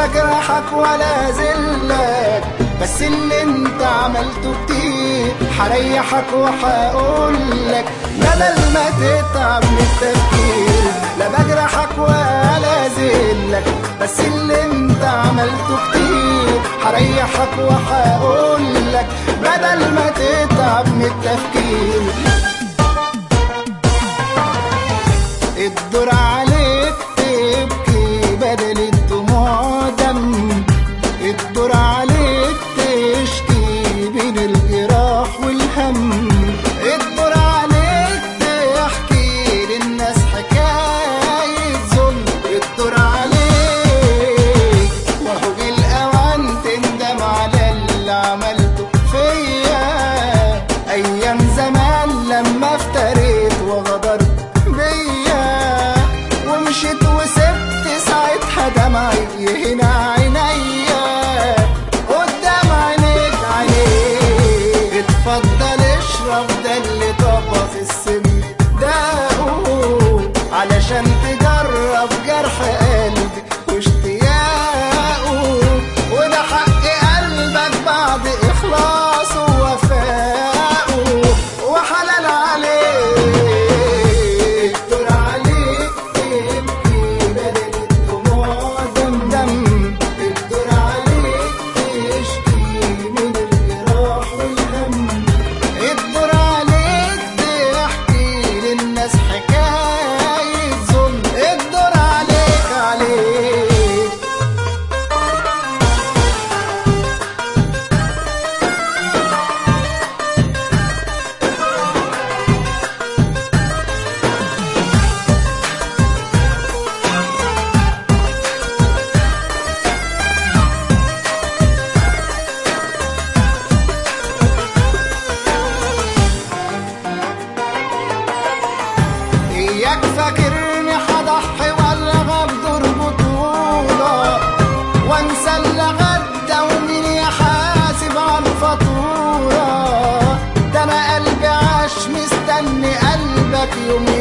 بجرحك ولا زلك بس اللي انت عملته كتير هريحك وهقولك بدل ما تتعب من التفكير لا بجرحك ولا زلك بس اللي انت عملته كتير هريحك وهقولك بدل ما تتعب من التفكير الدور عليك تبكي بدل الدموع دم الدور عليك تشكي بين الجراح والهم الدور عليك تحكي للناس حكاية ظلم الدور عليك وهو جه الأوان تندم على اللي عملته فيا أيام زمان لما افتريت وغدرت بيا ومشيت وسبت ساعتها دمعي هنا عينيا قدام عينيك عينيك اتفضل اشرب ده اللي طبى في السن داقه علشان تجرب جرح قلبي واشتياقه وده حق قلبك بعد اخلاصه ووفائه وحلال عليك دور عليك تبكي بدل الدموع دم دم الدور عليك تشكي من الجراح والهم الدور عليك تحكي للناس حكاية ظلم الدور عليك عليك اياك فاكرني هضحي ولا بدور بطولة وانسى اللي غدا ومين يحاسب على الفاتورة ده انا قلبي عاش مستني قلبك يوم